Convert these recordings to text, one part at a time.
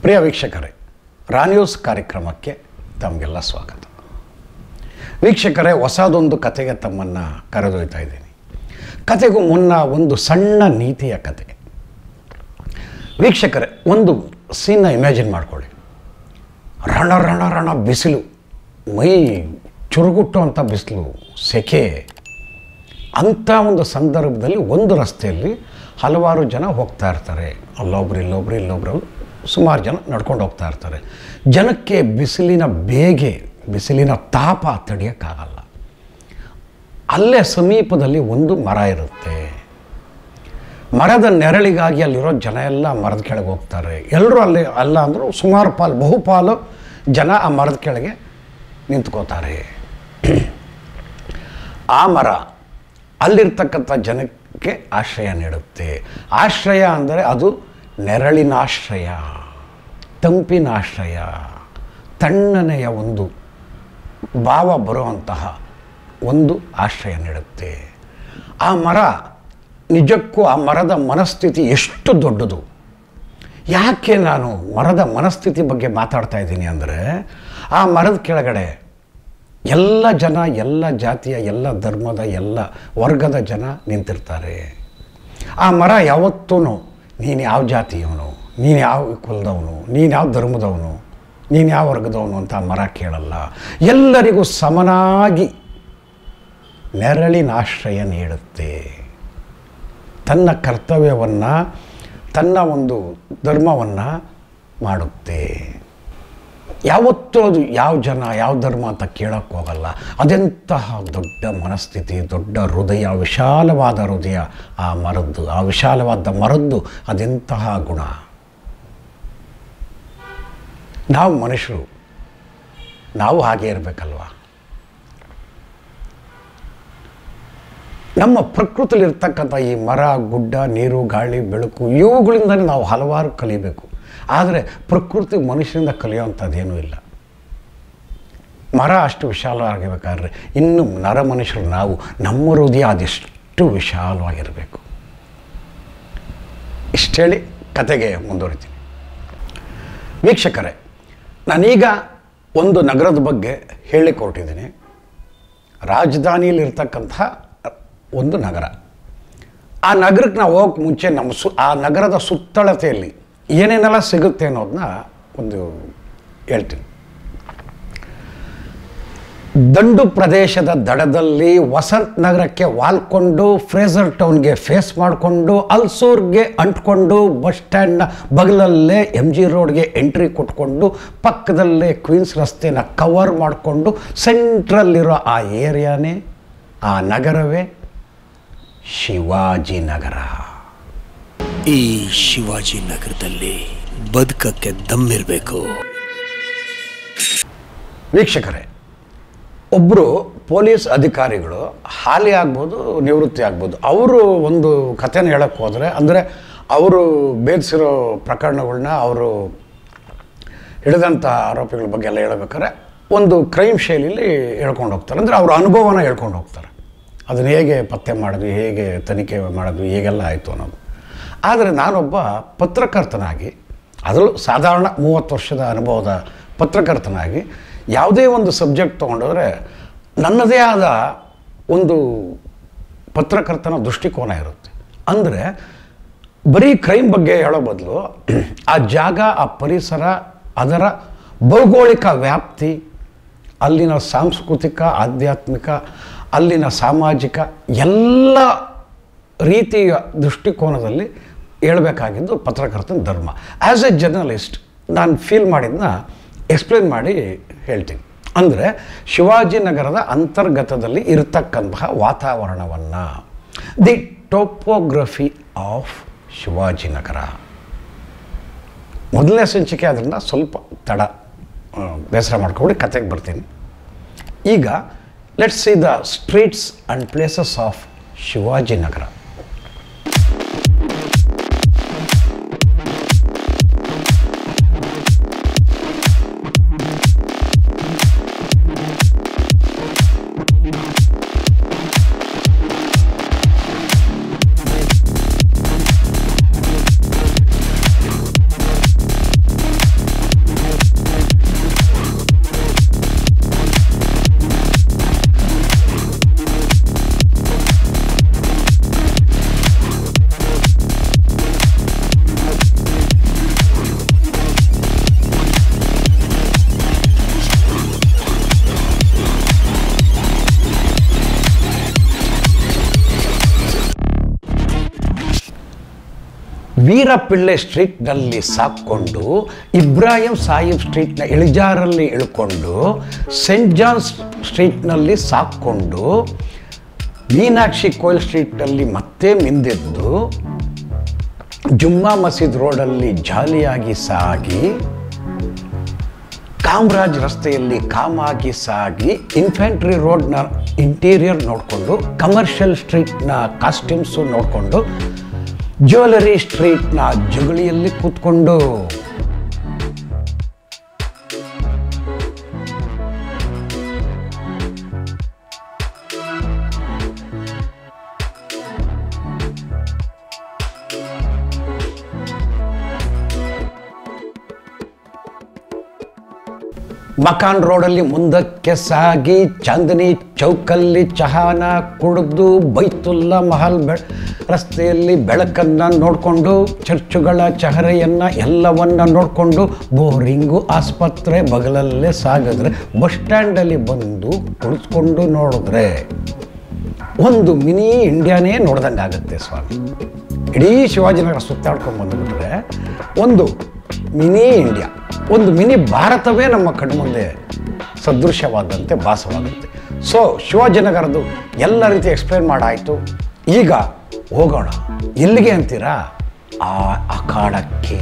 ಪ್ರಿಯ ವೀಕ್ಷಕರೇ ರಾನ್ಯೂಸ್ ಕಾರ್ಯಕ್ರಮಕ್ಕೆ ತಮಗೆಲ್ಲ ಸ್ವಾಗತ ವೀಕ್ಷಕರೇ ಹೊಸದೊಂದು ಕತೆಗೆ ತಮ್ಮನ್ನು ಕರೆದೊಯ್ತಾ ಇದ್ದೀನಿ ಕತೆಗೂ ಮುನ್ನ ಒಂದು ಸಣ್ಣ ನೀತಿಯ ಕತೆ ವೀಕ್ಷಕರೇ ಒಂದು ಸೀನ್ನ ಇಮ್ಯಾಜಿನ್ ಮಾಡ್ಕೊಳ್ಳಿ ರಣ ರಣ ರಣ ಬಿಸಿಲು ಮೈ ಚುರುಗುಟ್ಟುವಂಥ ಬಿಸಿಲು ಸೆಕೆ ಅಂಥ ಒಂದು ಸಂದರ್ಭದಲ್ಲಿ ಒಂದು ರಸ್ತೆಯಲ್ಲಿ ಹಲವಾರು ಜನ ಹೋಗ್ತಾ ಇರ್ತಾರೆ ಅಲ್ಲೊಬ್ರು ಇಲ್ಲೊಬ್ರು ಇಲ್ಲೊಬ್ರು ಸುಮಾರು ಜನ ನಡ್ಕೊಂಡು ಹೋಗ್ತಾ ಇರ್ತಾರೆ ಜನಕ್ಕೆ ಬಿಸಿಲಿನ ಬೇಗೆ ಬಿಸಿಲಿನ ತಾಪ ತಡೆಯೋಕ್ಕಾಗಲ್ಲ ಅಲ್ಲೇ ಸಮೀಪದಲ್ಲಿ ಒಂದು ಮರ ಇರುತ್ತೆ ಮರದ ನೆರಳಿಗಾಗಿ ಅಲ್ಲಿರೋ ಜನ ಎಲ್ಲ ಮರದ ಕೆಳಗೆ ಹೋಗ್ತಾರೆ ಎಲ್ಲರೂ ಅಲ್ಲಿ ಅಲ್ಲ ಅಂದರೂ ಸುಮಾರು ಪಾಲು ಬಹುಪಾಲು ಜನ ಆ ಮರದ ಕೆಳಗೆ ನಿಂತ್ಕೋತಾರೆ ಆ ಮರ ಅಲ್ಲಿರ್ತಕ್ಕಂಥ ಜನಕ್ಕೆ ಆಶ್ರಯ ನೀಡುತ್ತೆ ಆಶ್ರಯ ಅಂದರೆ ಅದು ನೆರಳಿನ ಆಶ್ರಯ ತಂಪಿನ ಆಶ್ರಯ ತಣ್ಣನೆಯ ಒಂದು ಭಾವ ಬರುವಂತಹ ಒಂದು ಆಶ್ರಯ ನೀಡುತ್ತೆ ಆ ಮರ ನಿಜಕ್ಕೂ ಆ ಮರದ ಮನಸ್ಥಿತಿ ಎಷ್ಟು ದೊಡ್ಡದು ಯಾಕೆ ನಾನು ಮರದ ಮನಸ್ಥಿತಿ ಬಗ್ಗೆ ಮಾತಾಡ್ತಾ ಇದ್ದೀನಿ ಅಂದರೆ ಆ ಮರದ ಕೆಳಗಡೆ ಎಲ್ಲ ಜನ ಎಲ್ಲ ಜಾತಿಯ ಎಲ್ಲ ಧರ್ಮದ ಎಲ್ಲ ವರ್ಗದ ಜನ ನಿಂತಿರ್ತಾರೆ ಆ ಮರ ಯಾವತ್ತೂ ನೀನು ಯಾವ ಜಾತಿಯವನು ನೀನು ಯಾವ ಕುಲದವನು ನೀನು ಯಾವ ಧರ್ಮದವನು ನೀನು ಯಾವ ವರ್ಗದವನು ಅಂತ ಆ ಮರ ಕೇಳಲ್ಲ ಎಲ್ಲರಿಗೂ ಸಮನಾಗಿ ನೆರಳಿನ ಆಶ್ರಯ ನೀಡುತ್ತೆ ತನ್ನ ಕರ್ತವ್ಯವನ್ನು ತನ್ನ ಒಂದು ಧರ್ಮವನ್ನು ಮಾಡುತ್ತೆ ಯಾವತ್ತೂ ಅದು ಯಾವ ಜನ ಯಾವ ಧರ್ಮ ಅಂತ ಕೇಳೋಕ್ಕೆ ಹೋಗಲ್ಲ ಅದೆಂತಹ ದೊಡ್ಡ ಮನಸ್ಥಿತಿ ದೊಡ್ಡ ಹೃದಯ ವಿಶಾಲವಾದ ಹೃದಯ ಆ ಮರದ್ದು ಆ ವಿಶಾಲವಾದ ಮರದ್ದು ಅದೆಂತಹ ಗುಣ ನಾವು ಮನುಷ್ಯರು ನಾವು ಹಾಗೆ ಇರಬೇಕಲ್ವಾ ನಮ್ಮ ಪ್ರಕೃತಿಲಿರ್ತಕ್ಕಂಥ ಈ ಮರ ಗುಡ್ಡ ನೀರು ಗಾಳಿ ಬೆಳಕು ಇವುಗಳಿಂದಲೇ ನಾವು ಹಲವಾರು ಕಲಿಬೇಕು ಆದರೆ ಪ್ರಕೃತಿ ಮನುಷ್ಯರಿಂದ ಕಲಿಯುವಂಥದ್ದೇನೂ ಇಲ್ಲ ಮರ ಅಷ್ಟು ವಿಶಾಲವಾಗಿರ್ಬೇಕಾದ್ರೆ ಇನ್ನು ನರ ಮನುಷ್ಯರು ನಾವು ನಮ್ಮ ಹೃದಯ ಅದೆಷ್ಟು ವಿಶಾಲವಾಗಿರಬೇಕು ಇಷ್ಟೇಳಿ ಕತೆಗೆ ಮುಂದುವರಿತೀನಿ ವೀಕ್ಷಕರೇ ನಾನೀಗ ಒಂದು ನಗರದ ಬಗ್ಗೆ ಹೇಳಲಿಕ್ಕೆ ಹೊರಟಿದ್ದೀನಿ ರಾಜಧಾನಿಯಲ್ಲಿರ್ತಕ್ಕಂಥ ಒಂದು ನಗರ ಆ ನಗರಕ್ಕೆ ನಾವು ಹೋಗಕ್ಕೆ ಮುಂಚೆ ನಮ್ಮ ಸು ಆ ನಗರದ ಸುತ್ತಳತೆಯಲ್ಲಿ ಏನೇನೆಲ್ಲ ಸಿಗುತ್ತೆ ಅನ್ನೋದನ್ನ ಒಂದು ಹೇಳ್ತೀನಿ ದಂಡು ಪ್ರದೇಶದ ದಡದಲ್ಲಿ ವಸಂತ್ ನಗರಕ್ಕೆ ವಾಲ್ಕೊಂಡು ಫ್ರೇಸರ್ ಟೌನ್ಗೆ ಫೇಸ್ ಮಾಡಿಕೊಂಡು ಅಲ್ಸೂರ್ಗೆ ಅಂಟ್ಕೊಂಡು ಬಸ್ ಸ್ಟ್ಯಾಂಡ್ನ ಬಗಲಲ್ಲೇ ಎಮ್ ಜಿ ರೋಡ್ಗೆ ಎಂಟ್ರಿ ಕೊಟ್ಕೊಂಡು ಪಕ್ಕದಲ್ಲೇ ಕ್ವೀನ್ಸ್ ರಸ್ತೆನ ಕವರ್ ಮಾಡಿಕೊಂಡು ಸೆಂಟ್ರಲ್ಲಿರೋ ಆ ಏರಿಯಾನೇ ಆ ನಗರವೇ ಶಿವಾಜಿನಗರ ಈ ಶಿವಾಜಿ ನಗರದಲ್ಲಿ ಬದುಕಕ್ಕೆ ದಮ್ಮಿರಬೇಕು ವೀಕ್ಷಕರೇ ಒಬ್ಬರು ಪೊಲೀಸ್ ಅಧಿಕಾರಿಗಳು ಹಾಲಿ ಆಗ್ಬೋದು ನಿವೃತ್ತಿ ಆಗ್ಬೋದು ಅವರು ಒಂದು ಕಥೆನ ಹೇಳಕ್ಕೆ ಹೋದರೆ ಅಂದರೆ ಅವರು ಭೇದಿಸಿರೋ ಪ್ರಕರಣಗಳನ್ನ ಅವರು ಹಿಡಿದಂಥ ಆರೋಪಿಗಳ ಬಗ್ಗೆ ಎಲ್ಲ ಹೇಳ್ಬೇಕಾದ್ರೆ ಒಂದು ಕ್ರೈಮ್ ಶೈಲಿಯಲ್ಲಿ ಹೇಳ್ಕೊಂಡು ಹೋಗ್ತಾರೆ ಅಂದರೆ ಅವ್ರ ಅನುಭವನ ಹೇಳ್ಕೊಂಡು ಹೋಗ್ತಾರೆ ಅದನ್ನು ಹೇಗೆ ಪತ್ತೆ ಮಾಡಿದ್ವಿ ಹೇಗೆ ತನಿಖೆ ಮಾಡಿದ್ವಿ ಹೇಗೆಲ್ಲ ಆಯಿತು ಅನ್ನೋದು ಆದರೆ ನಾನೊಬ್ಬ ಪತ್ರಕರ್ತನಾಗಿ ಅದರಲ್ಲೂ ಸಾಧಾರಣ ಮೂವತ್ತು ವರ್ಷದ ಅನುಭವದ ಪತ್ರಕರ್ತನಾಗಿ ಯಾವುದೇ ಒಂದು ಸಬ್ಜೆಕ್ಟ್ ತೊಗೊಂಡೋದ್ರೆ ನನ್ನದೇ ಆದ ಒಂದು ಪತ್ರಕರ್ತನ ದೃಷ್ಟಿಕೋನ ಇರುತ್ತೆ ಅಂದರೆ ಬರೀ ಕ್ರೈಮ್ ಬಗ್ಗೆ ಹೇಳೋ ಬದಲು ಆ ಜಾಗ ಆ ಪರಿಸರ ಅದರ ಭೌಗೋಳಿಕ ವ್ಯಾಪ್ತಿ ಅಲ್ಲಿನ ಸಾಂಸ್ಕೃತಿಕ ಆಧ್ಯಾತ್ಮಿಕ ಅಲ್ಲಿನ ಸಾಮಾಜಿಕ ಎಲ್ಲ ರೀತಿಯ ದೃಷ್ಟಿಕೋನದಲ್ಲಿ ಹೇಳಬೇಕಾಗಿದ್ದು ಪತ್ರಕರ್ತನ ಧರ್ಮ ಆ್ಯಸ್ ಎ ಜರ್ನಲಿಸ್ಟ್ ನಾನು ಫೀಲ್ ಮಾಡಿದ್ದನ್ನ ಎಕ್ಸ್ಪ್ಲೇನ್ ಮಾಡಿ ಹೇಳ್ತೀನಿ ಅಂದರೆ ಶಿವಾಜಿನಗರದ ಅಂತರ್ಗತದಲ್ಲಿ ಇರತಕ್ಕಂತಹ ವಾತಾವರಣವನ್ನು ದಿ ಟೋಪೋಗ್ರಫಿ ಆಫ್ ಶಿವಾಜಿನಗರ ಮೊದಲನೇ ಸಂಚಿಕೆ ಅದರಿಂದ ಸ್ವಲ್ಪ ತಡ ಆ, ಬೇಸರ ಮಾಡ್ಕೊಂಡು ಕತೆಗೆ ಬರ್ತೀನಿ ಈಗ let's see the streets and places of Shivajinagar Veerapillai ಸ್ಟ್ರೀಟ್ನಲ್ಲಿ ಸಾಕ್ಕೊಂಡು ಇಬ್ರಾಹಿಂ ಸಾಹಿಬ್ ಸ್ಟ್ರೀಟ್ನ ಇಳಿಜಾರಲ್ಲಿ ಇಳ್ಕೊಂಡು ಸೆಂಟ್ ಜಾನ್ಸ್ ಸ್ಟ್ರೀಟ್ನಲ್ಲಿ ಸಾಕ್ಕೊಂಡು ಮೀನಾಕ್ಷಿ ಕೋಯಿಲ್ ಸ್ಟ್ರೀಟ್ನಲ್ಲಿ ಮತ್ತೆ ಮಿಂದೆದ್ದು ಜುಮ್ಮಾ ಮಸೀದ್ ರೋಡಲ್ಲಿ ಜಾಲಿಯಾಗಿ ಸಾಗಿ ಕಾಮರಾಜ್ ರಸ್ತೆಯಲ್ಲಿ ಕಾಮಾಗಿ ಸಾಗಿ ಇನ್ಫೆಂಟ್ರಿ ರೋಡ್ನ ಇಂಟೀರಿಯರ್ ನೋಡಿಕೊಂಡು ಕಮರ್ಷಿಯಲ್ ಸ್ಟ್ರೀಟ್ನ ಕಾಸ್ಟ್ಯೂಮ್ಸು ನೋಡಿಕೊಂಡು ಜ್ಯುವೆಲರಿ ಸ್ಟ್ರೀಟ್ನ ಜುಗಳಿಯಲ್ಲಿ ಕೂತ್ಕೊಂಡು ಮಕಾನ್ ರೋಡಲ್ಲಿ ಮುಂದಕ್ಕೆ ಸಾಗಿ ಚಾಂದನಿ ಚೌಕಲ್ಲಿ ಚಹಾನ ಕುಡಿದು ಬೈತುಲ್ಲಾ ಮಹಲ್ ಬೆ ರಸ್ತೆಯಲ್ಲಿ ಬೆಳಕನ್ನು ನೋಡಿಕೊಂಡು ಚರ್ಚುಗಳ ಚಹರೆಯನ್ನು ಎಲ್ಲವನ್ನ ನೋಡಿಕೊಂಡು ಬೋರಿಂಗು ಆಸ್ಪತ್ರೆ ಬಗಲಲ್ಲೇ ಸಾಗಿದ್ರೆ ಬಸ್ ಸ್ಟ್ಯಾಂಡಲ್ಲಿ ಬಂದು ಕುಳಿತುಕೊಂಡು ನೋಡಿದ್ರೆ ಒಂದು ಮಿನಿ ಇಂಡಿಯಾನೇ ನೋಡ್ದಂಗೆ ಆಗುತ್ತೆ ಸ್ವಾಮಿ ಇಡೀ ಶಿವಾಜಿನಗರ ಸುತ್ತಾಡ್ಕೊಂಡು ಬಂದುಬಿಟ್ರೆ ಒಂದು ಮಿನಿ ಇಂಡಿಯಾ ಒಂದು ಮಿನಿ ಭಾರತವೇ ನಮ್ಮ ಕಣ್ಮುಂದೆ ಸದೃಶ್ಯವಾದಂತೆ ಭಾಸವಾಗುತ್ತೆ ಸೊ ಶಿವಾಜಿನಗರದ್ದು ಎಲ್ಲ ರೀತಿ ಎಕ್ಸ್ಪ್ಲೇನ್ ಮಾಡಾಯಿತು ಈಗ ಹೋಗೋಣ ಎಲ್ಲಿಗೆ ಅಂತೀರಾ ಆ ಅಖಾಡಕ್ಕೆ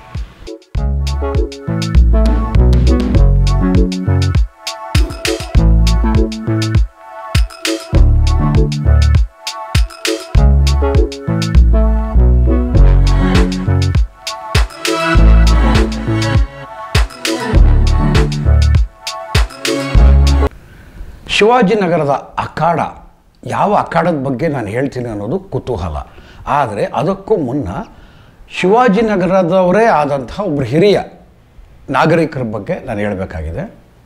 ಶಿವಾಜಿನಗರದ ಅಖಾಡ ಯಾವ ಅಖಾಡದ ಬಗ್ಗೆ ನಾನು ಹೇಳ್ತೀನಿ ಅನ್ನೋದು ಕುತೂಹಲ ಆದರೆ ಅದಕ್ಕೂ ಮುನ್ನ ಶಿವಾಜಿನಗರದವರೇ ಆದಂತಹ ಒಬ್ಬರು ಹಿರಿಯ ನಾಗರಿಕರ ಬಗ್ಗೆ ನಾನು ಹೇಳಬೇಕಾಗಿದೆ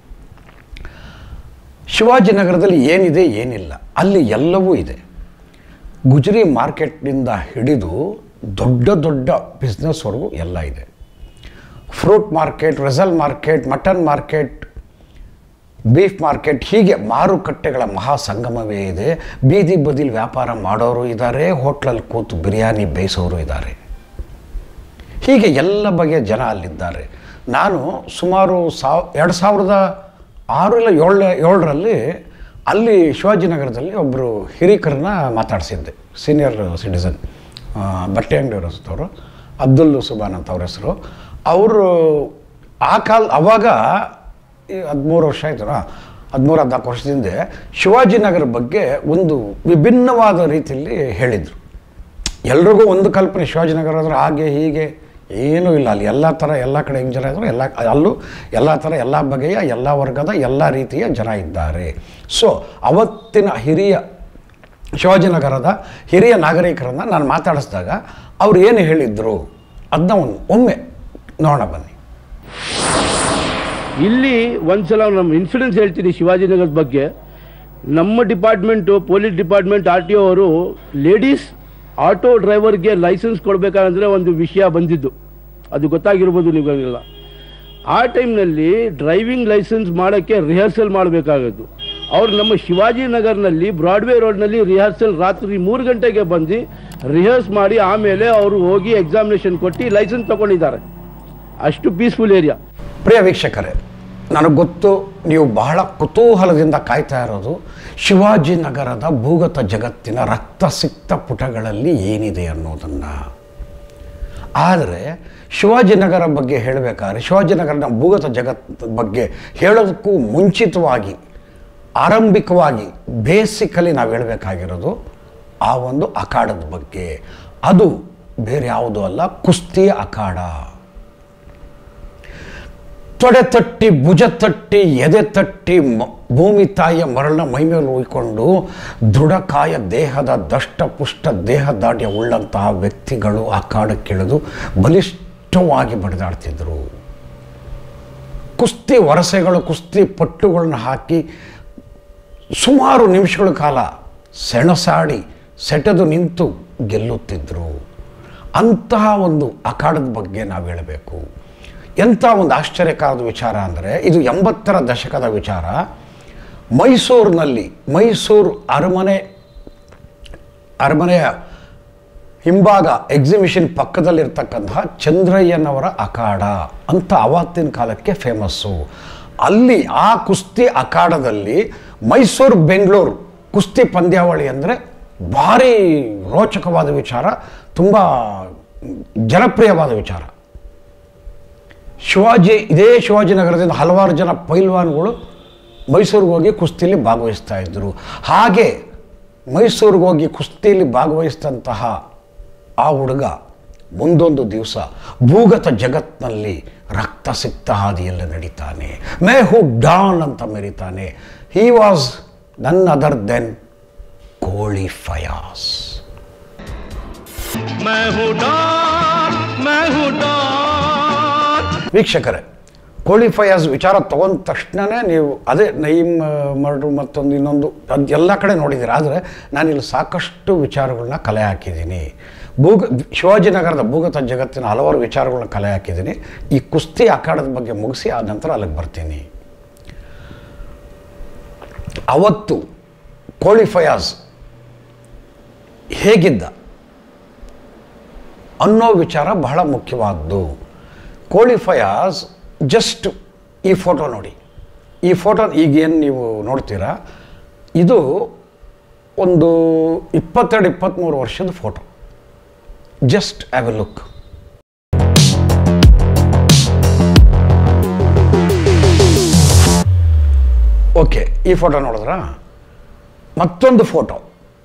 ಶಿವಾಜಿನಗರದಲ್ಲಿ ಏನಿದೆ ಏನಿಲ್ಲ ಅಲ್ಲಿ ಎಲ್ಲವೂ ಇದೆ ಗುಜರಿ ಮಾರ್ಕೆಟ್ನಿಂದ ಹಿಡಿದು ದೊಡ್ಡ ದೊಡ್ಡ ಬಿಸ್ನೆಸ್ವರೆಗೂ ಎಲ್ಲ ಇದೆ fruit market resale market mutton market beef market ಹೀಗೆ ಮಾರುಕಟ್ಟೆಗಳ ಮಹಾ ಸಂಗಮವೇ ಇದೆ ಬೀದಿ ಬದಿಲಿ ವ್ಯಾಪಾರ ಮಾಡೋರು ಇದ್ದಾರೆ ಹೋಟ್ಲಲ್ಲಿ ಕೂತು ಬಿರಿಯಾನಿ ಬೇಯಿಸೋರು ಇದ್ದಾರೆ ಹೀಗೆ ಎಲ್ಲ ಬಗೆಯ ಜನ ಅಲ್ಲಿದ್ದಾರೆ ನಾನು ಸುಮಾರು ಸಾವ್ ಎರಡು ಸಾವಿರದ ಆರು ಇಲ್ಲ ಏಳು ಏಳರಲ್ಲಿ ಅಲ್ಲಿ ಶಿವಾಜಿನಗರದಲ್ಲಿ ಒಬ್ಬರು ಹಿರೀಕರನ್ನ ಮಾತಾಡಿಸಿದ್ದೆ ಸೀನಿಯರ್ ಸಿಟಿಸನ್ ಬಟ್ಟೆ ಅಂಗಡಿಯವ್ರ ಹೆಸರು ಅಬ್ದುಲ್ ಸುಬಾನ್ ಅಂತ ಅವ್ರ ಹೆಸರು ಅವರು ಆ ಕಾಲ ಅವಾಗ ಈ ಹದಿಮೂರು ವರ್ಷ ಆಯ್ತು ಹದಿಮೂರು ಹದಿನಾಲ್ಕು ವರ್ಷದಿಂದ ಶಿವಾಜಿನಗರ ಬಗ್ಗೆ ಒಂದು ವಿಭಿನ್ನವಾದ ರೀತಿಯಲ್ಲಿ ಹೇಳಿದರು ಎಲ್ರಿಗೂ ಒಂದು ಕಲ್ಪನೆ ಶಿವಾಜಿನಗರ ಅಂದ್ರೆ ಹಾಗೆ ಹೀಗೆ ಏನೂ ಇಲ್ಲ ಅಲ್ಲಿ ಎಲ್ಲ ಥರ ಎಲ್ಲ ಕಡೆ ಹೆಂಗೆ ಜನ ಇದ್ರು ಎಲ್ಲ ಅಲ್ಲೂ ಎಲ್ಲ ಥರ ಎಲ್ಲ ಬಗೆಯ ಎಲ್ಲ ವರ್ಗದ ಎಲ್ಲ ರೀತಿಯ ಜನ ಇದ್ದಾರೆ ಸೊ ಅವತ್ತಿನ ಹಿರಿಯ ಶಿವಾಜಿನಗರದ ಹಿರಿಯ ನಾಗರಿಕರನ್ನು ನಾನು ಮಾತಾಡಿಸಿದಾಗ ಅವ್ರು ಏನು ಹೇಳಿದ್ರು ಅದನ್ನ ಒಂದು ಒಮ್ಮೆ ನೋಡೋಣ ಬನ್ನಿ ಇಲ್ಲಿ ಒಂದ್ಸಲ ನಮ್ಮ ಇನ್ಸಿಡೆನ್ಸ್ ಹೇಳ್ತೀನಿ ಶಿವಾಜಿನಗರದ ಬಗ್ಗೆ ನಮ್ಮ department police department R T ಅವರು ಲೇಡೀಸ್ ಆಟೋ ಡ್ರೈವರ್ಗೆ ಲೈಸೆನ್ಸ್ ಕೊಡಬೇಕಂದ್ರೆ ಒಂದು ವಿಷಯ ಬಂದಿದ್ದು ಅದು ಗೊತ್ತಾಗಿರ್ಬೋದು ನಿಮಗೆಲ್ಲ ಆ ಟೈಮ್ನಲ್ಲಿ ಡ್ರೈವಿಂಗ್ ಲೈಸೆನ್ಸ್ ಮಾಡೋಕ್ಕೆ ರಿಹರ್ಸಲ್ ಮಾಡಬೇಕಾಗತ್ತು ಅವ್ರು ನಮ್ಮ ಶಿವಾಜಿನಗರ್ನಲ್ಲಿ ಬ್ರಾಡ್ವೇ ರೋಡ್ನಲ್ಲಿ ರಿಹರ್ಸಲ್ ರಾತ್ರಿ ಮೂರು ಗಂಟೆಗೆ ಬಂದು ರಿಹರ್ಸ್ ಮಾಡಿ ಆಮೇಲೆ ಅವರು ಹೋಗಿ ಎಕ್ಸಾಮಿನೇಷನ್ ಕೊಟ್ಟು ಲೈಸೆನ್ಸ್ ತಗೊಂಡಿದ್ದಾರೆ ಅಷ್ಟು ಪೀಸ್ಫುಲ್ ಏರಿಯಾ ಪ್ರಿಯ ವೀಕ್ಷಕರೇ ನನಗೆ ಗೊತ್ತು ನೀವು ಬಹಳ ಕುತೂಹಲದಿಂದ ಕಾಯ್ತಾ ಇರೋದು ಶಿವಾಜಿನಗರದ ಭೂಗತ ಜಗತ್ತಿನ ರಕ್ತಸಿಕ್ತ ಪುಟಗಳಲ್ಲಿ ಏನಿದೆ ಅನ್ನೋದನ್ನು ಆದರೆ ಶಿವಾಜಿನಗರ ಬಗ್ಗೆ ಹೇಳಬೇಕಾದ್ರೆ ಶಿವಾಜಿನಗರದ ಭೂಗತ ಜಗತ್ ಬಗ್ಗೆ ಹೇಳೋದಕ್ಕೂ ಮುಂಚಿತವಾಗಿ ಆರಂಭಿಕವಾಗಿ ಬೇಸಿಕಲಿ ನಾವು ಹೇಳಬೇಕಾಗಿರೋದು ಆ ಒಂದು ಅಖಾಡದ ಬಗ್ಗೆ ಅದು ಬೇರೆ ಯಾವುದೂ ಅಲ್ಲ ಕುಸ್ತಿಯ ಅಖಾಡ ತೊಡೆ ತಟ್ಟಿ ಭುಜ ತಟ್ಟಿ ಎದೆ ತಟ್ಟಿ ಮ- ಭೂಮಿ ತಾಯಿಯ ಮರಳ ಮೈಮೇಲೆ ಉಯ್ಕೊಂಡು ದೃಢಕಾಯ ದೇಹದ ದಷ್ಟಪುಷ್ಟ ದೇಹ ದಾಢ್ಯ ಉಳ್ಳಂತಹ ವ್ಯಕ್ತಿಗಳು ಆ ಕಾಡಕ್ಕಿಳಿದು ಬಲಿಷ್ಠವಾಗಿ ಬಡಿದಾಡ್ತಿದ್ರು ಕುಸ್ತಿ ವರಸೆಗಳು ಕುಸ್ತಿ ಪಟ್ಟುಗಳನ್ನ ಹಾಕಿ ಸುಮಾರು ನಿಮಿಷಗಳ ಕಾಲ ಸೆಣಸಾಡಿ ಸೆಟೆದು ನಿಂತು ಗೆಲ್ಲುತ್ತಿದ್ದರು ಅಂತಹ ಒಂದು ಅಖಾಡದ ಬಗ್ಗೆ ನಾವು ಹೇಳಬೇಕು ಎಂಥ ಒಂದು ಆಶ್ಚರ್ಯಕಾರದ ವಿಚಾರ ಅಂದರೆ ಇದು ಎಂಬತ್ತರ ದಶಕದ ವಿಚಾರ ಮೈಸೂರಿನಲ್ಲಿ ಮೈಸೂರು ಅರಮನೆ ಅರಮನೆಯ ಹಿಂಭಾಗ ಎಕ್ಸಿಬಿಷನ್ ಪಕ್ಕದಲ್ಲಿರ್ತಕ್ಕಂತಹ ಚಂದ್ರಯ್ಯನವರ ಅಖಾಡ ಅಂತ ಆವತ್ತಿನ ಕಾಲಕ್ಕೆ ಫೇಮಸ್ಸು ಅಲ್ಲಿ ಆ ಕುಸ್ತಿ ಅಖಾಡದಲ್ಲಿ ಮೈಸೂರು ಬೆಂಗಳೂರು ಕುಸ್ತಿ ಪಂದ್ಯಾವಳಿ ಅಂದರೆ ಭಾರಿ ರೋಚಕವಾದ ವಿಚಾರ ತುಂಬ ಜನಪ್ರಿಯವಾದ ವಿಚಾರ ಶಿವಾಜಿ ಇದೇ ಶಿವಾಜಿನಗರದಿಂದ ಹಲವಾರು ಜನ ಪೈಲ್ವಾನ್ಗಳು ಮೈಸೂರಿಗೆ ಹೋಗಿ ಕುಸ್ತಿಲಿ ಭಾಗವಹಿಸ್ತಾ ಇದ್ದರು ಹಾಗೆ ಮೈಸೂರಿಗೆ ಹೋಗಿ ಕುಸ್ತಿಲಿ ಭಾಗವಹಿಸಿದಂತಹ ಆ ಹುಡುಗ ಮುಂದೊಂದು ದಿವಸ ಭೂಗತ ಜಗತ್ನಲ್ಲಿ ರಕ್ತ ಸಿಕ್ತ ಹಾದಿಯಲ್ಲಿ ನಡೀತಾನೆ ಮೇ ಹು ಡಾನ್ ಅಂತ ಮೆರಿತಾನೆ he was none other than Koli Fayaz मैं हूँ डॉन मैं हूँ डॉन ವೀಕ್ಷಕರೇ ಕೋಳಿ ಫಯಾಜ್ ವಿಚಾರ ತಗೊಂಡ ತಕ್ಷಣವೇ ನೀವು ಅದೇ ನಯೀಮ್ ಮರ್ಡ್ರು ಮತ್ತೊಂದು ಇನ್ನೊಂದು ಅದು ಎಲ್ಲ ಕಡೆ ನೋಡಿದ್ದೀರ ಆದರೆ ನಾನಿಲ್ಲಿ ಸಾಕಷ್ಟು ವಿಚಾರಗಳನ್ನ ಕಲೆ ಹಾಕಿದ್ದೀನಿ ಭೂಗ ಶಿವಾಜಿನಗರದ ಭೂಗತ ಜಗತ್ತಿನ ಹಲವಾರು ವಿಚಾರಗಳನ್ನ ಕಲೆ ಹಾಕಿದ್ದೀನಿ ಈ ಕುಸ್ತಿ ಅಖಾಡದ ಬಗ್ಗೆ ಮುಗಿಸಿ ಆ ನಂತರ ಅಲ್ಲಿಗೆ ಬರ್ತೀನಿ ಅವತ್ತು ಕೋಳಿ ಫಯಾಜ್ ಹೇಗಿದ್ದ ಅನ್ನೋ ವಿಚಾರ ಬಹಳ ಮುಖ್ಯವಾದ್ದು ಕೋಳಿ ಫಯಾಜ್ ಜಸ್ಟ್ ಈ ಫೋಟೋ ನೋಡಿ ಈ ಫೋಟೋ ಈಗೇನು ನೀವು ನೋಡ್ತೀರಾ ಇದು ಒಂದು ಇಪ್ಪತ್ತೆರಡು ಇಪ್ಪತ್ತ್ಮೂರು ವರ್ಷದ photo just have a look okay ಈ ಫೋಟೋ ನೋಡಿದ್ರಾ ಮತ್ತೊಂದು ಫೋಟೋ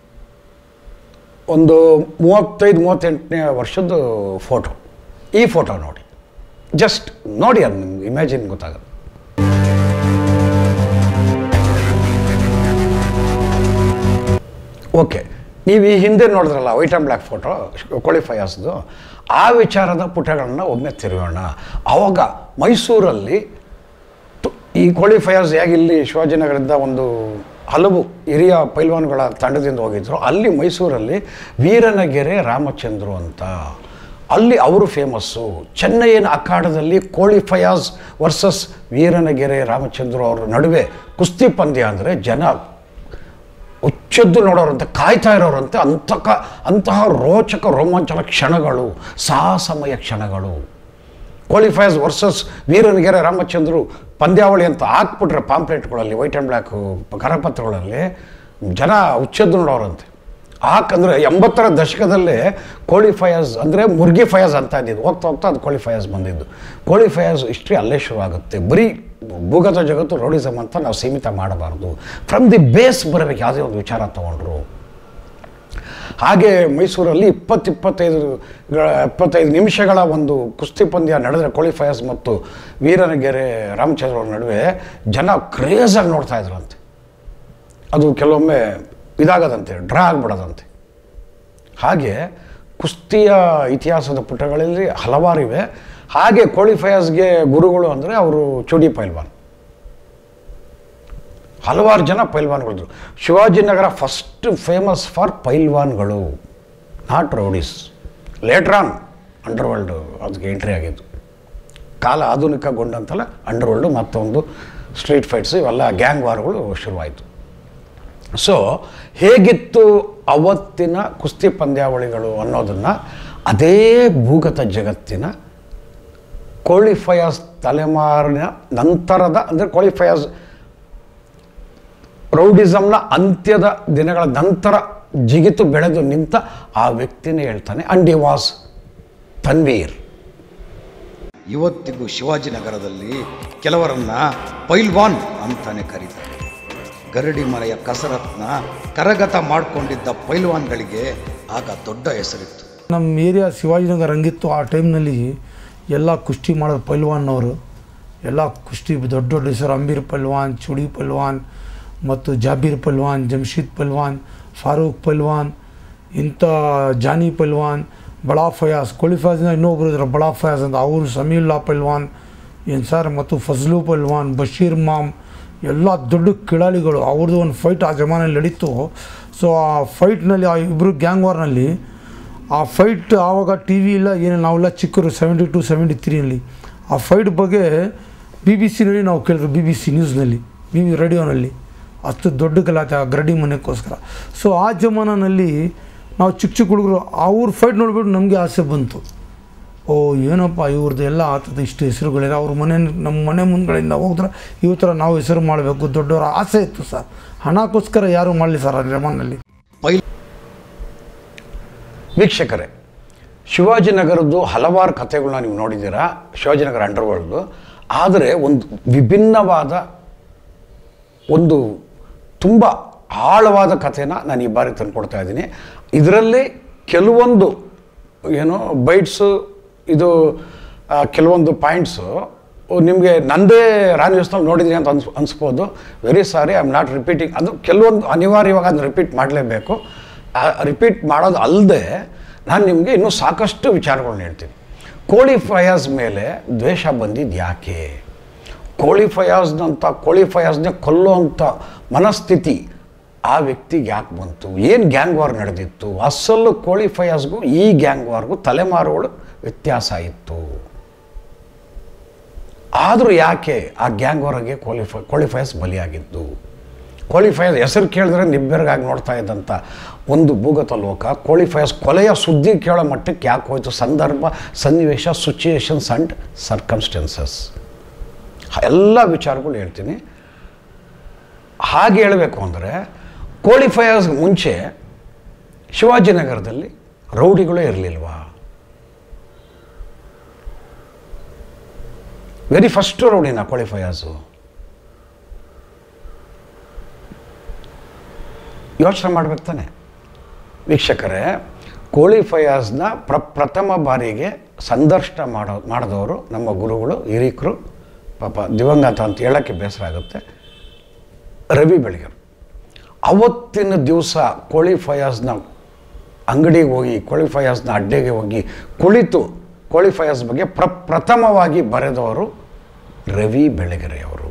ಒಂದು ಮೂವತ್ತೈದು ಮೂವತ್ತೆಂಟನೇ ವರ್ಷದ ಫೋಟೋ ಈ ಫೋಟೋ ನೋಡಿ ಜಸ್ಟ್ ನೋಡಿ ಅದು ನಿಮ್ಗೆ ಇಮ್ಯಾಜಿನ್ ಗೊತ್ತಾಗುತ್ತೆ ಓಕೆ ನೀವು ಈ ಹಿಂದೆ ನೋಡಿದ್ರಲ್ಲ ವೈಟ್ ಆ್ಯಂಡ್ ಬ್ಲ್ಯಾಕ್ ಫೋಟೋ ಕ್ವಾಲಿಫೈಯರ್ಸ್ದು ಆ ವಿಚಾರದ ಪುಟಗಳನ್ನು ಒಮ್ಮೆ ತಿರುಗೋಣ ಆವಾಗ ಮೈಸೂರಲ್ಲಿ ತು- ಈ ಕ್ವಾಲಿಫೈಯರ್ಸ್ ಹೇಗೆ ಇಲ್ಲಿ ಶಿವಾಜಿನಗರದಿಂದ ಒಂದು ಹಲವು ಹಿರಿಯ ಪೈಲ್ವಾನ್ಗಳ ತಂಡದಿಂದ ಹೋಗಿದ್ರು ಅಲ್ಲಿ ಮೈಸೂರಲ್ಲಿ ವೀರನಗೆರೆ ರಾಮಚಂದ್ರು ಅಂತ ಅಲ್ಲಿ ಅವರು ಫೇಮಸ್ಸು ಚೆನ್ನೈನ ಅಖಾಡದಲ್ಲಿ ಕೋಳಿ ಫಯಾಜ್ ವರ್ಸಸ್ ವೀರನಗೆರೆ ರಾಮಚಂದ್ರ ಅವರ ನಡುವೆ ಕುಸ್ತಿ ಪಂದ್ಯ ಅಂದರೆ ಜನ ಹುಚ್ಚದ್ದು ನೋಡೋರಂತೆ ಕಾಯ್ತಾ ಇರೋರಂತೆ ಅಂತಹ ಅಂತಹ ರೋಚಕ ರೋಮಾಂಚನ ಕ್ಷಣಗಳು ಸಾಹಸಮಯ ಕ್ಷಣಗಳು ಕ್ವಾಲಿಫೈಸ್ ವರ್ಸಸ್ ವೀರನಗೆರೆ ರಾಮಚಂದ್ರು ಪಂದ್ಯಾವಳಿ ಅಂತ ಹಾಕ್ಬಿಟ್ರೆ ಪಾಂಪ್ಲೆಟ್ಗಳಲ್ಲಿ ವೈಟ್ ಆ್ಯಂಡ್ ಬ್ಲ್ಯಾಕ್ ಕರಪತ್ರಗಳಲ್ಲಿ ಜನ ಹುಚ್ಚದ್ದು ನೋಡೋರಂತೆ ಹಾಕಂದ್ರೆ ಎಂಬತ್ತರ ದಶಕದಲ್ಲೇ ಕೋಳಿ ಫಯಾಜ್ ಅಂದರೆ ಮುರ್ಗಿ ಫಯಾಜ್ ಅಂತ ಇದ್ದಿದ್ದು ಹೋಗ್ತಾ ಹೋಗ್ತಾ ಅದು ಕೋಳಿ ಫಯಾಜ್ ಬಂದಿದ್ದು ಕೋಳಿ ಫಯಾಜ್ ಹಿಸ್ಟ್ರಿ ಅಲ್ಲೇ ಶುರುವಾಗುತ್ತೆ ಬರೀ ಭೂಗತ ಜಗತ್ತು ರೋಡಿಸಮ್ ಅಂತ ನಾವು ಸೀಮಿತ ಮಾಡಬಾರ್ದು ಫ್ರಮ್ ದಿ ಬೇಸ್ ಬರಬೇಕು ಯಾವುದೇ ಒಂದು ವಿಚಾರ ತಗೊಂಡ್ರು ಹಾಗೆ ಮೈಸೂರಲ್ಲಿ ಇಪ್ಪತ್ತು ಇಪ್ಪತ್ತೈದು ಇಪ್ಪತ್ತೈದು ನಿಮಿಷಗಳ ಒಂದು ಕುಸ್ತಿ ಪಂದ್ಯ ನಡೆದರೆ ಕ್ವಾಲಿಫೈಯರ್ಸ್ ಮತ್ತು ವೀರನಗೆರೆ ರಾಮಚಂದ್ರ ಅವ್ರ ನಡುವೆ ಜನ ಕ್ರೇಜಾಗಿ ನೋಡ್ತಾ ಇದ್ರಂತೆ ಅದು ಕೆಲವೊಮ್ಮೆ ಇದಾಗದಂತೆ ಡ್ರಾ ಆಗ್ಬಿಡೋದಂತೆ ಹಾಗೆ ಕುಸ್ತಿಯ ಇತಿಹಾಸದ ಪುಟಗಳಲ್ಲಿ ಹಲವಾರಿವೆ ಹಾಗೆ ಕ್ವಾಲಿಫೈಯರ್ಸ್ಗೆ ಗುರುಗಳು ಅಂದರೆ ಅವರು ಚೂಡಿ ಪೈಲ್ವಾನ್ ಹಲವಾರು ಜನ ಪೈಲ್ವಾನ್ಗಳಿದ್ರು ಶಿವಾಜಿನಗರ ಫಸ್ಟ್ ಫೇಮಸ್ ಫಾರ್ ಪೈಲ್ವಾನ್ಗಳು ನಾಟ್ ರೌಡೀಸ್ ಲೇಟ್ರಾನ್ ಅಂಡರ್ವರ್ಲ್ಡ್ ಅದಕ್ಕೆ ಎಂಟ್ರಿ ಆಗಿದ್ದು ಕಾಲ ಆಧುನಿಕಗೊಂಡಂತಲ್ಲ ಅಂಡರ್ವರ್ಲ್ಡು ಮತ್ತೊಂದು ಸ್ಟ್ರೀಟ್ ಫೈಟ್ಸ್ ಇವೆಲ್ಲ ಗ್ಯಾಂಗ್ ವಾರ್ಗಳು ಶುರುವಾಯಿತು ಸೊ ಹೇಗಿತ್ತು ಅವತ್ತಿನ ಕುಸ್ತಿ ಪಂದ್ಯಾವಳಿಗಳು ಅನ್ನೋದನ್ನು ಅದೇ ಭೂಗತ ಜಗತ್ತಿನ ಕ್ವಾಲಿಫೈಯರ್ಸ್ ತಲೆಮಾರಿನ ನಂತರದ ಅಂದರೆ ಕ್ವಾಲಿಫೈಯರ್ಸ್ ರೌಡಿಸಮ್ನ ಅಂತ್ಯದ ದಿನಗಳ ನಂತರ ಜಿಗಿತು ಬೆಳೆದು ನಿಂತ ಆ ವ್ಯಕ್ತಿನೇ ಹೇಳ್ತಾನೆ ಅಂಡ್ ಈ ವಾಸ್ ತನ್ವೀರ್ ಇವತ್ತಿಗೂ ಶಿವಾಜಿನಗರದಲ್ಲಿ ಕೆಲವರನ್ನ ಪೈಲ್ವಾನ್ ಅಂತಾನೆ ಕರೀತಾರೆ ಗರಡಿ ಮನೆಯ ಕಸರತ್ನ ಕರಗತ ಮಾಡಿಕೊಂಡಿದ್ದ ಪೈಲ್ವಾನ್ಗಳಿಗೆ ಆಗ ದೊಡ್ಡ ಹೆಸರಿತ್ತು ನಮ್ಮ ಏರಿಯಾ ಶಿವಾಜಿನಗರ ಹಂಗಿತ್ತು ಆ ಟೈಮ್ನಲ್ಲಿ ಎಲ್ಲ ಕುಸ್ತಿ ಮಾಡೋದು ಪೈಲ್ವಾನ್ನವರು ಎಲ್ಲ ಕುಸ್ತಿ ದೊಡ್ಡ ದೊಡ್ಡ ಹೆಸರು ಅಂಬೀರ್ ಪಲ್ವಾನ್ ಚುಡಿ ಪಲ್ವಾನ್ ಮತ್ತು ಜಾಬೀರ್ ಪಲ್ವಾನ್ ಜಮ್ಶೀದ್ ಪಲ್ವಾನ್ ಫಾರೂಕ್ ಪಲ್ವಾನ್ ಇಂಥ ಜಾನಿ ಪಲ್ವಾನ್ ಬಡಾ ಫಯಾಜ್ ಕೊಳಿಫಾಜ್ನ ಇನ್ನೊಬ್ರು ಇದ್ರು ಬಡಾ ಫಯಾಜ್ ಅಂತ ಅವರು ಸಮೀಲ್ಲಾ ಪಲ್ವಾನ್ ಏನು ಸರ್ ಮತ್ತು ಫಜ್ಲು ಪಲ್ವಾನ್ ಬಶೀರ್ ಮಾಮ್ ಎಲ್ಲ ದೊಡ್ಡ ಕಿಳಾಳಿಗಳು ಅವ್ರದ್ದು ಒಂದು ಫೈಟ್ ಆ ಜಮಾನಲ್ಲಿ ನಡೀತು ಸೊ ಆ ಫೈಟ್ನಲ್ಲಿ ಆ ಇಬ್ಬರು ಗ್ಯಾಂಗ್ ವಾರ್ನಲ್ಲಿ ಆ ಫೈಟ್ ಆವಾಗ ಟಿ ವಿ ಇಲ್ಲ ಏನು ನಾವೆಲ್ಲ ಚಿಕ್ಕರು ಸೆವೆಂಟಿ ಟು ಸೆವೆಂಟಿ ತ್ರೀನಲ್ಲಿ ಆ ಫೈಟ್ ಬಗ್ಗೆ ಬಿ ಬಿ ಸಿನಲ್ಲಿ ನಾವು ಕೇಳಿದ್ರು ಬಿ ಬಿ ಸಿ ನ್ಯೂಸ್ನಲ್ಲಿ ಬಿ ಬಿ ರೇಡಿಯೋನಲ್ಲಿ ಅಷ್ಟು ದೊಡ್ಡ ಗಲಾಟೆ ಆ ಗರಡಿ ಮನೆಗೋಸ್ಕರ ಸೊ ಆ ಜಮಾನಲ್ಲಿ ನಾವು ಚಿಕ್ಕ ಚಿಕ್ಕ ಹುಡುಗರು ಅವ್ರ ಫೈಟ್ ನೋಡ್ಬಿಟ್ಟು ನಮಗೆ ಆಸೆ ಬಂತು ಓ ಏನಪ್ಪ ಇವ್ರದ್ದು ಎಲ್ಲ ಆತದ ಇಷ್ಟು ಹೆಸರುಗಳಿದೆ ಅವ್ರ ಮನೆ ನಮ್ಮ ಮನೆ ಮುಂದ್ಗಡೆಯಿಂದ ಹೋದ್ರೆ ಇವ್ ಥರ ನಾವು ಹೆಸರು ಮಾಡಬೇಕು ದೊಡ್ಡವರ ಆಸೆ ಇತ್ತು ಸರ್ ಹಣಕ್ಕೋಸ್ಕರ ಯಾರು ಮಾಡಲಿ ಸರ್ ಆ ಜಮಾನಲ್ಲಿ ಪೈಲ್ ವೀಕ್ಷಕರೇ ಶಿವಾಜಿನಗರದ್ದು ಹಲವಾರು ಕಥೆಗಳನ್ನ ನೀವು ನೋಡಿದ್ದೀರಾ ಶಿವಾಜಿನಗರ ಅಂಡರ್ವರ್ಲ್ಡು ಆದರೆ ಒಂದು ವಿಭಿನ್ನವಾದ ಒಂದು ತುಂಬ ಆಳವಾದ ಕಥೆನ ನಾನು ಈ ಬಾರಿ ತಂದುಕೊಡ್ತಾ ಇದ್ದೀನಿ ಇದರಲ್ಲಿ ಕೆಲವೊಂದು ಏನು ಬೈಟ್ಸು ಇದು ಆ, ಕೆಲವೊಂದು ಪಾಯಿಂಟ್ಸು ನಿಮಗೆ ನಂದೇ ರಾಣಿ ವ್ಯವಸ್ಥೆ ನೋಡಿದ್ದೀನಿ ಅಂತ ಅನ್ಸ್ ಅನ್ಸ್ಬೋದು very sorry I am not repeating ಅದು ಕೆಲವೊಂದು ಅನಿವಾರ್ಯವಾಗಿ ಅದನ್ನ ರಿಪೀಟ್ ಮಾಡಲೇಬೇಕು ರಿಪೀಟ್ ಮಾಡೋದು ಅಲ್ಲದೆ ನಾನು ನಿಮಗೆ ಇನ್ನೂ ಸಾಕಷ್ಟು ವಿಚಾರಗಳನ್ನ ಹೇಳ್ತೀನಿ ಕೋಳಿ ಫಯಾಜ್ ಮೇಲೆ ದ್ವೇಷ ಬಂದಿದ್ದು ಯಾಕೆ ಕೋಳಿ ಫಯಾಜ್ನಂಥ ಕೋಳಿ ಫಯಾಜ್ನ ಕೊಲ್ಲುವಂಥ ಮನಸ್ಥಿತಿ ಆ ವ್ಯಕ್ತಿಗೆ ಯಾಕೆ ಬಂತು ಏನು ಗ್ಯಾಂಗ್ ವಾರ್ ನಡೆದಿತ್ತು ಅಸಲು ಕೋಳಿ ಫಯಾಜ್ಗೂ ಈ ಗ್ಯಾಂಗ್ ವಾರ್ಗೂ ತಲೆಮಾರುಗಳು ವ್ಯತ್ಯಾಸ ಇತ್ತು ಆದರೂ ಯಾಕೆ ಆ ಗ್ಯಾಂಗ್ ವಾರ್ಗೆ ಕೋಳಿ ಫ ಕೋಳಿ ಫಯಾಜ್ ಬಲಿಯಾಗಿದ್ದು ಕೋಳಿ ಫಯಾಜ್ ಹೆಸರು ಕೇಳಿದ್ರೆ ನಿಬ್ಬೆರಗಾಗಿ ನೋಡ್ತಾ ಇದ್ದಂಥ ಒಂದು ಭೂಗತ ಲೋಕ ಕೋಳಿ ಫಯಾಜ್ ಕೊಲೆಯ ಸುದ್ದಿ ಕೇಳೋ ಮಟ್ಟಕ್ಕೆ ಯಾಕೆ ಹೋಯ್ತು ಸಂದರ್ಭ ಸನ್ನಿವೇಶ ಸಿಚುಯೇಷನ್ಸ್ ಆ್ಯಂಡ್ ಸರ್ಕಮ್ಸ್ಟೆನ್ಸಸ್ ಎಲ್ಲ ವಿಚಾರಗಳು ಹೇಳ್ತೀನಿ ಹಾಗೆ ಹೇಳಬೇಕು ಅಂದರೆ ಕೋಳಿ ಫಯಾಜ್ ಮುಂಚೆ ಶಿವಾಜಿನಗರದಲ್ಲಿ ರೌಡಿಗಳೇ ಇರಲಿಲ್ವಾ ವೆರಿ ಫಸ್ಟ್ ರೌಡಿನ ಕೋಳಿ ಫಯಾಜು ಯೋಚನೆ ಮಾಡ್ಬೇಕು ತಾನೆ ವೀಕ್ಷಕರೇ ಕೋಳಿ ಫಯಾಜ್ನ ಪ್ರ ಪ್ರಥಮ ಬಾರಿಗೆ ಸಂದರ್ಶನ ಮಾಡೋ ಮಾಡಿದವರು ನಮ್ಮ ಗುರುಗಳು ಹಿರೀಕರು ಪಾಪ ದಿವಂಗತ ಅಂತ ಹೇಳೋಕ್ಕೆ ಬೇಸರ ಆಗುತ್ತೆ ರವಿ ಬೆಳಗರು ಅವತ್ತಿನ ದಿವಸ ಕೋಳಿ ಫಯಾಜ್ನ ಅಂಗಡಿಗೆ ಹೋಗಿ ಕೋಳಿ ಫಯಾಜ್ನ ಅಡ್ಡೆಗೆ ಹೋಗಿ ಕುಳಿತು ಕೋಳಿ ಫಯಾಜ್ ಬಗ್ಗೆ ಪ್ರ ಪ್ರಥಮವಾಗಿ ಬರೆದವರು ರವಿ ಬೆಳಗೆರೆಯವರು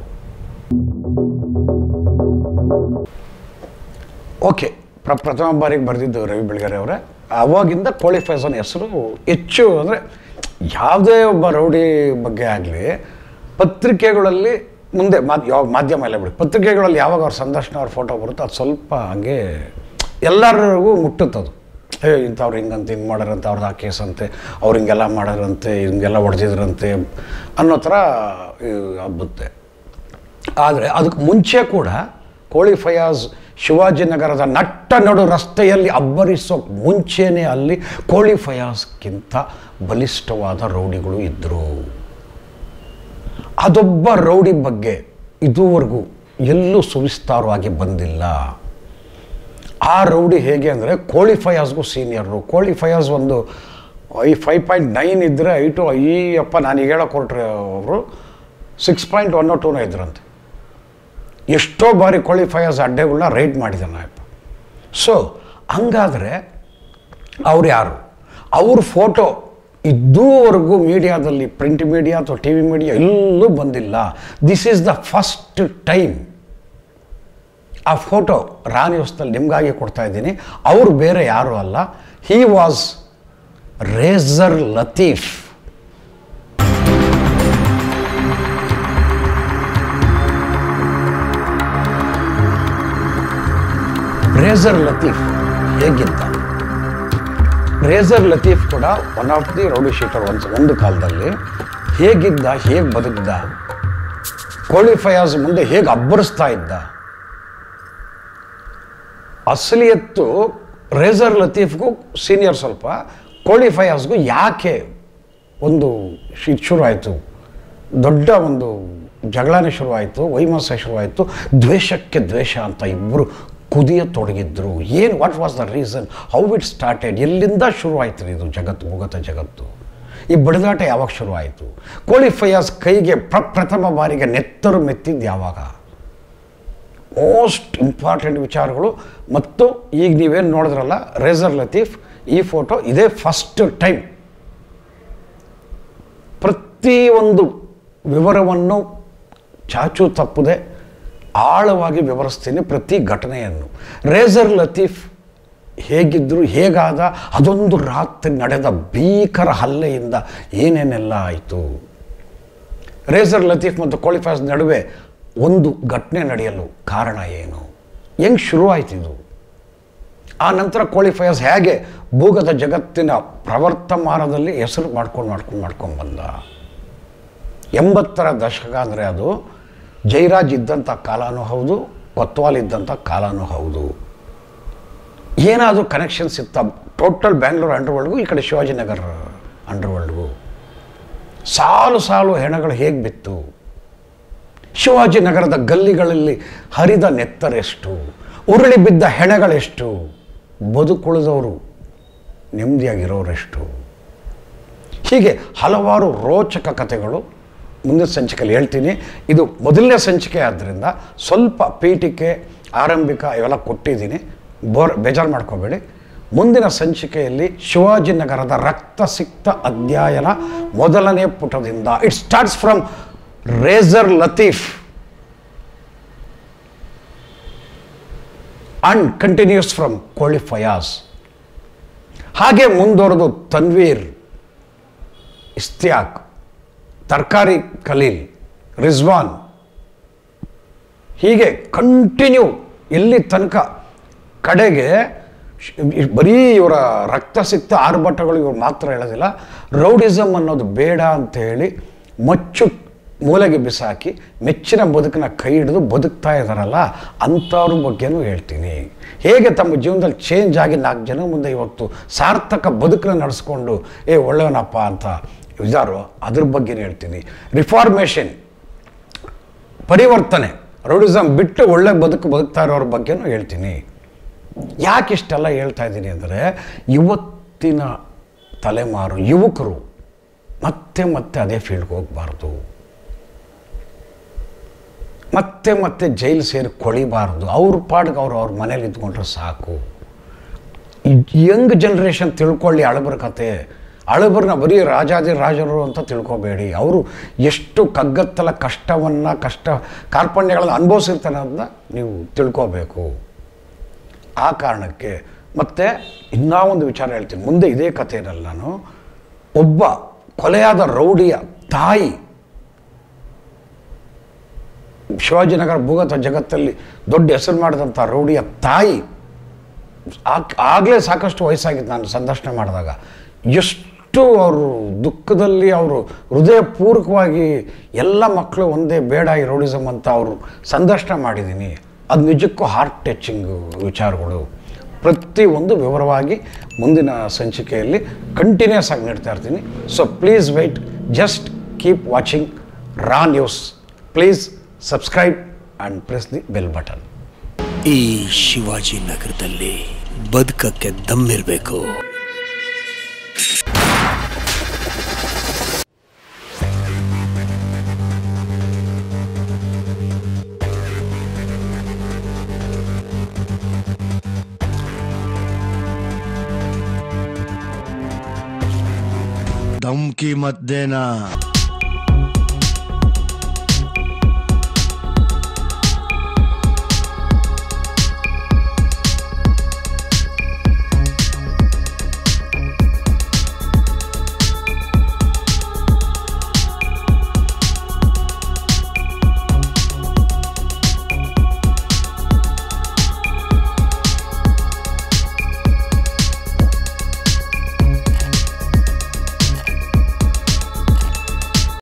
ಓಕೆ ಪ್ರ ಪ್ರಥಮ ಬಾರಿಗೆ ಬರೆದಿದ್ದು ರವಿ ಬೆಳಗೆರೆ ಅವರೇ ಅವಾಗಿಂದ ಕೋಳಿ ಫೈಸನ್ ಹೆಸರು ಹೆಚ್ಚು ಅಂದರೆ ಯಾವುದೇ ಒಬ್ಬ ರೌಡಿ ಬಗ್ಗೆ ಆಗಲಿ ಪತ್ರಿಕೆಗಳಲ್ಲಿ ಮುಂದೆ ಮಾದ್ ಯಾವ ಮಾಧ್ಯಮ ಎಲ್ಲ ಬಿಡಿ ಪತ್ರಿಕೆಗಳಲ್ಲಿ ಯಾವಾಗ ಅವ್ರ ಸಂದರ್ಶನ ಅವ್ರ ಫೋಟೋ ಬರುತ್ತೋ ಅದು ಸ್ವಲ್ಪ ಹಂಗೆ ಎಲ್ಲರಿಗೂ ಮುಟ್ಟುತ್ತದು ಏ ಇಂಥವ್ರು ಹಿಂಗಂತ ಹಿಂಗೆ ಮಾಡ್ಯಾರಂತೆ ಅವ್ರದ್ದು ಆ ಕೇಸ್ ಅಂತೆ ಅವ್ರು ಹಿಂಗೆಲ್ಲ ಮಾಡ್ಯಾರಂತೆ ಹಿಂಗೆಲ್ಲ ಹೊಡೆದಿದ್ರಂತೆ ಅನ್ನೋ ಥರ ಹಬ್ಬುತ್ತೆ ಆದರೆ ಅದಕ್ಕೆ ಮುಂಚೆ ಕೂಡ ಕೋಳಿ ಫಯಾಜ್ ಶಿವಾಜಿನಗರದ ನಟ್ಟ ನಡು ರಸ್ತೆಯಲ್ಲಿ ಅಬ್ಬರಿಸೋಕೆ ಮುಂಚೆನೇ ಅಲ್ಲಿ ಕೋಳಿ ಫಯಾಜ್ಗಿಂತ ಬಲಿಷ್ಠವಾದ ರೌಡಿಗಳು ಇದ್ದರು ಅದೊಬ್ಬ ರೌಡಿ ಬಗ್ಗೆ ಇದುವರೆಗೂ ಎಲ್ಲೂ ಸುವಿಸ್ತಾರವಾಗಿ ಬಂದಿಲ್ಲ ಆ ರೌಡಿ ಹೇಗೆ ಅಂದರೆ ಕೋಳಿ ಫಯಾಜ್ಗೂ ಸೀನಿಯರು ಕೋಳಿ ಫಯಾಜ್ ಒಂದು ಐ ಫೈವ್ ಪಾಯಿಂಟ್ ನೈನ್ ಇದ್ದರೆ ಐಟು ಅಯ್ಯಪ್ಪ ನಾನು ಈಗ ಹೇಳೋಕೆ ಹೊರಟ್ರೆ ಅವರು ಸಿಕ್ಸ್ ಪಾಯಿಂಟ್ ಒನ್ ಟೂನ ಇದ್ರಂತೆ ಎಷ್ಟೋ ಬಾರಿ ಕೋಳಿ ಫಯಾಜ್ ಅಡ್ಡೆಗಳನ್ನ ರೈಡ್ ಮಾಡಿದ್ದಾನೆ ಅಪ್ಪ ಸೊ ಹಂಗಾದರೆ ಅವ್ರು ಯಾರು ಅವ್ರ ಫೋಟೋ ಇದ್ದೂವರೆಗೂ ಮೀಡಿಯಾದಲ್ಲಿ ಪ್ರಿಂಟ್ ಮೀಡಿಯಾ ಅಥವಾ ಟಿ ವಿ ಮೀಡಿಯಾ ಎಲ್ಲೂ ಬಂದಿಲ್ಲ this is the first time ಆ ಫೋಟೋ ರಾಣಿ ಹೊಸದಲ್ಲಿ ನಿಮಗಾಗಿ ಕೊಡ್ತಾ ಇದ್ದೀನಿ ಅವರು ಬೇರೆ ಯಾರೂ ಅಲ್ಲ he was racer Latif racer Latif ಹೇಗಿದ್ದ ರೇಸರ್ ಲತೀಫ್ ಕೂಡ one of the rowdy sheeter ಒಂದು ಒಂದು ಕಾಲದಲ್ಲಿ ಹೇಗಿದ್ದ ಹೇಗೆ ಬದುಕಿದ್ದ ಕೋಳಿ ಫಯಾಜ್ ಮುಂದೆ ಹೇಗೆ ಅಬ್ಬರಿಸ್ತಾ ಇದ್ದ ಅಸಲಿಯತ್ತು ರೇಸರ್ ಲತೀಫ್ಗೂ ಸೀನಿಯರ್ ಸ್ವಲ್ಪ ಕೋಳಿ ಫಯಾಜ್ಗೂ ಯಾಕೆ ಒಂದು ಶಿ- ಶುರುವಾಯಿತು ದೊಡ್ಡ ಒಂದು ಜಗಳನೇ ಶುರುವಾಯಿತು ವೈಮನಸ್ಯ ಶುರುವಾಯಿತು ದ್ವೇಷಕ್ಕೆ ದ್ವೇಷ ಅಂತ ಇಬ್ಬರು ಕುದಿಯ ತೊಡಗಿದ್ರು ಏನು what was the reason how it started ಎಲ್ಲಿಂದ ಶುರುವಾಯಿತು ರೀ ಇದು ಜಗತ್ತು ಭೂಗತ ಜಗತ್ತು ಈ ಬಡಿದಾಟ ಯಾವಾಗ ಶುರುವಾಯಿತು ಕೋಳಿ ಫಯಾಜ್ ಕೈಗೆ ಪ್ರ ಪ್ರಥಮ ಬಾರಿಗೆ ನೆತ್ತರು ಮೆತ್ತಿದ್ದು ಯಾವಾಗ ಮೋಸ್ಟ್ ಇಂಪಾರ್ಟೆಂಟ್ ವಿಚಾರಗಳು ಮತ್ತು ಈಗ ನೀವೇನು ನೋಡಿದ್ರಲ್ಲ ರೇಸರ್ ಲತೀಫ್ ಈ ಫೋಟೋ ಇದೇ ಫಸ್ಟ್ ಟೈಮ್ ಪ್ರತಿಯೊಂದು ವಿವರವನ್ನು ಚಾಚು ತಪ್ಪದೆ ಆಳವಾಗಿ ವಿವರಿಸ್ತೀನಿ ಪ್ರತಿ ಘಟನೆಯನ್ನು ರೇಸರ್ ಲತೀಫ್ ಹೇಗಿದ್ದರು ಹೇಗಾದ ಅದೊಂದು ರಾತ್ರಿ ನಡೆದ ಭೀಕರ ಹಲ್ಲೆಯಿಂದ ಏನೇನೆಲ್ಲ ಆಯಿತು ರೇಸರ್ ಲತೀಫ್ ಮತ್ತು ಕೋಳಿಫಾಸ್ ನಡುವೆ ಒಂದು ಘಟನೆ ನಡೆಯಲು ಕಾರಣ ಏನು ಹೆಂಗೆ ಶುರುವಾಯ್ತು ಇದು ಆ ನಂತರ ಕ್ವಾಲಿಫೈಯರ್ಸ್ ಹೇಗೆ ಭೂಗತ ಜಗತ್ತಿನ ಪ್ರವರ್ತಮಾನದಲ್ಲಿ ಹೆಸರು ಮಾಡ್ಕೊಂಡು ಮಾಡ್ಕೊಂಡು ಮಾಡ್ಕೊಂಡು ಬಂದ ಎಂಬತ್ತರ ದಶಕ ಅಂದರೆ ಅದು ಜೈರಾಜ್ ಇದ್ದಂಥ ಕಾಲನೂ ಹೌದು ಕೊತ್ವಾಲ್ ಇದ್ದಂಥ ಕಾಲನೂ ಹೌದು ಏನಾದರೂ ಕನೆಕ್ಷನ್ಸ್ ಇತ್ತ ಟೋಟಲ್ ಬ್ಯಾಂಗ್ಳೂರ್ ಅಂಡರ್ವರ್ಲ್ಡ್ಗೂ ಈ ಕಡೆ ಶಿವಾಜಿನಗರ ಅಂಡರ್ವರ್ಲ್ಡ್ಗೂ ಸಾಲು ಸಾಲು ಹೆಣಗಳು ಹೇಗೆ ಬಿತ್ತು ಶಿವಾಜಿನಗರದ ಗಲ್ಲಿಗಳಲ್ಲಿ ಹರಿದ ನೆತ್ತರೆಷ್ಟು ಉರುಳಿ ಬಿದ್ದ ಹೆಣಗಳೆಷ್ಟು ಬದುಕುಳಿದವರು ನೆಮ್ಮದಿಯಾಗಿರೋರೆಷ್ಟು ಹೀಗೆ ಹಲವಾರು ರೋಚಕ ಕಥೆಗಳು ಮುಂದಿನ ಸಂಚಿಕೆಯಲ್ಲಿ ಹೇಳ್ತೀನಿ ಇದು ಮೊದಲನೇ ಸಂಚಿಕೆ ಆದ್ದರಿಂದ ಸ್ವಲ್ಪ ಪೀಠಿಕೆ ಆರಂಭಿಕ ಇವೆಲ್ಲ ಕೊಟ್ಟಿದ್ದೀನಿ ಬೋರ್ ಬೇಜಾರು ಮಾಡ್ಕೋಬೇಡಿ ಮುಂದಿನ ಸಂಚಿಕೆಯಲ್ಲಿ ಶಿವಾಜಿನಗರದ ರಕ್ತಸಿಕ್ತ ಅಧ್ಯಯನ ಮೊದಲನೇ ಪುಟದಿಂದ it starts from razor Latif and continues from Koli Fayaz ಹಾಗೆ ಮುಂದುವರೆದು ತನ್ವೀರ್ ಇಸ್ತಿಯಾಕ್ ತರ್ಕಾರಿ ಖಲೀಲ್ ರಿಜ್ವಾನ್ ಹೀಗೆ ಕಂಟಿನ್ಯೂ ಎಲ್ಲಿ ತನಕ ಕಡೆಗೆ ಶ್- ಇ- ಬರೀ ಇವರ ರಕ್ತಸಿಕ್ತ ಆರ್ಭಟಗಳು ಇವ್ರು ಮಾತ್ರ ಹೇಳೋದಿಲ್ಲ ರೌಡಿಸಮ್ ಅನ್ನೋದು ಬೇಡ ಅಂತ ಹೇಳಿ ಮಚ್ಚು ಮೂಲೆಗೆ ಬಿಸಾಕಿ ಮೆಚ್ಚಿನ ಬದುಕನ್ನ ಕೈ ಹಿಡಿದು ಬದುಕ್ತಾ ಇದ್ದಾರಲ್ಲ ಅಂಥವ್ರ ಬಗ್ಗೆನೂ ಹೇಳ್ತೀನಿ ಹೇಗೆ ತಮ್ಮ ಜೀವನದಲ್ಲಿ ಚೇಂಜ್ ಆಗಿ ನಾಲ್ಕು ಜನ ಮುಂದೆ ಇವತ್ತು ಸಾರ್ಥಕ ಬದುಕನ್ನ ನಡೆಸ್ಕೊಂಡು ಏ ಒಳ್ಳೆಯವನಪ್ಪ ಅಂತ ಇದಾರೋ ಅದ್ರ ಬಗ್ಗೆನೂ ಹೇಳ್ತೀನಿ ರಿಫಾರ್ಮೇಷನ್ ಪರಿವರ್ತನೆ ರೌಡಿಸಮ್ ಬಿಟ್ಟು ಒಳ್ಳೆ ಬದುಕು ಬದುಕ್ತಾ ಇರೋರ ಬಗ್ಗೆನೂ ಹೇಳ್ತೀನಿ ಯಾಕೆ ಇಷ್ಟೆಲ್ಲ ಹೇಳ್ತಾ ಇದ್ದೀನಿ ಅಂದರೆ ಇವತ್ತಿನ ತಲೆಮಾರು ಯುವಕರು ಮತ್ತೆ ಮತ್ತೆ ಅದೇ ಫೀಲ್ಡ್ಗೆ ಹೋಗಬಾರ್ದು ಮತ್ತೆ ಮತ್ತೆ ಜೈಲು ಸೇರಿ ಕೊಳಿಬಾರ್ದು ಅವ್ರ ಪಾಡ್ಗೆ ಅವ್ರು ಅವ್ರ ಮನೇಲಿ ಇದ್ಕೊಂಡ್ರೆ ಸಾಕು ಯಂಗ್ ಜನ್ರೇಷನ್ ತಿಳ್ಕೊಳ್ಳಿ ಅಳಬರ ಕತೆ ಅಳಬರನ್ನ ಬರೀ ರಾಜಾದಿ ರಾಜರು ಅಂತ ತಿಳ್ಕೊಬೇಡಿ ಅವರು ಎಷ್ಟು ಕಗ್ಗತ್ತಲ ಕಷ್ಟವನ್ನು ಕಷ್ಟ ಕಾರ್ಪಣ್ಯಗಳನ್ನು ಅನುಭವಿಸಿರ್ತಾನೆ ಅಂತ ನೀವು ತಿಳ್ಕೋಬೇಕು ಆ ಕಾರಣಕ್ಕೆ ಮತ್ತೆ ಇನ್ನೂ ಒಂದು ವಿಚಾರ ಹೇಳ್ತೀನಿ ಮುಂದೆ ಇದೇ ಕಥೆಯಲ್ಲಿ ನಾನು ಒಬ್ಬ ಕೊಲೆಯಾದ ರೌಡಿಯ ತಾಯಿ ಶಿವಾಜಿನಗರ ಭೂಗತ ಜಗತ್ತಲ್ಲಿ ದೊಡ್ಡ ಹೆಸರು ಮಾಡಿದಂಥ ರೌಡಿಯ ತಾಯಿ ಆಗಲೇ ಸಾಕಷ್ಟು ವಯಸ್ಸಾಗಿತ್ತು ನಾನು ಸಂದರ್ಶನ ಮಾಡಿದಾಗ ಎಷ್ಟು ಅವರು ದುಃಖದಲ್ಲಿ ಅವರು ಹೃದಯಪೂರ್ವಕವಾಗಿ ಎಲ್ಲ ಮಕ್ಕಳು ಒಂದೇ ಬೇಡ ಈ ರೌಡಿಸಮ್ ಅಂತ ಅವರು ಸಂದರ್ಶನ ಮಾಡಿದ್ದೀನಿ ಅದು ನಿಜಕ್ಕೂ ಹಾರ್ಟ್ ಟಚಿಂಗ್ ವಿಚಾರಗಳು ಪ್ರತಿಯೊಂದು ವಿವರವಾಗಿ ಮುಂದಿನ ಸಂಚಿಕೆಯಲ್ಲಿ ಕಂಟಿನ್ಯೂಸ್ ಆಗಿ ನೀಡ್ತಾ ಇರ್ತೀನಿ so please wait just keep watching ರಾ news please subscribe and press the bell button ಈ ಶಿವಾಜಿ ನಗರದಲ್ಲಿ ಬದುಕಕ್ಕೆ ದಮ್ಮಿರ್ಬೇಕು धमकी मत देना